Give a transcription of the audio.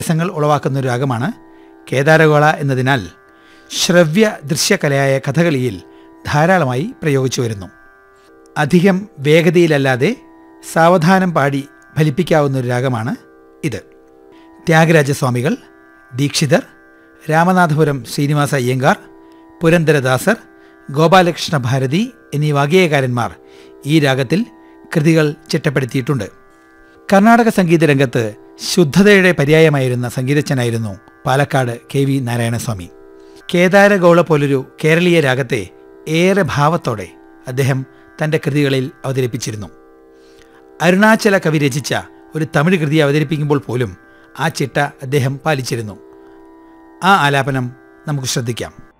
രസങ്ങൾ ഉളവാക്കുന്ന ഒരു രാഗമാണ് കേദാരഗോള എന്നതിനാൽ ശ്രവ്യ ദൃശ്യകലയായ കഥകളിയിൽ ധാരാളമായി പ്രയോഗിച്ചു വരുന്നു അധികം വേഗതയിലല്ലാതെ സാവധാനം പാടി ഫലിപ്പിക്കാവുന്ന ഒരു രാഗമാണ് ഇത് ത്യാഗരാജസ്വാമികൾ ദീക്ഷിതർ രാമനാഥപുരം ശ്രീനിവാസ അയ്യങ്കാർ പുരന്ദരദാസർ ഗോപാലകൃഷ്ണ ഭാരതി എന്നീ വാഗ്ഗേയകാരന്മാർ ഈ രാഗത്തിൽ കൃതികൾ ചിട്ടപ്പെടുത്തിയിട്ടുണ്ട് കർണാടക സംഗീത രംഗത്ത് ശുദ്ധതയുടെ പര്യായമായിരുന്ന സംഗീതജ്ഞനായിരുന്നു പാലക്കാട് കെ വി നാരായണസ്വാമി കേദാരഗൗള പോലൊരു കേരളീയ രാഗത്തെ ഏറെ ഭാവത്തോടെ അദ്ദേഹം തൻ്റെ കൃതികളിൽ അവതരിപ്പിച്ചിരുന്നു അരുണാചല കവി രചിച്ച ഒരു തമിഴ് കൃതി അവതരിപ്പിക്കുമ്പോൾ പോലും ആ ചിട്ട അദ്ദേഹം പാലിച്ചിരുന്നു ആ ആലാപനം നമുക്ക് ശ്രദ്ധിക്കാം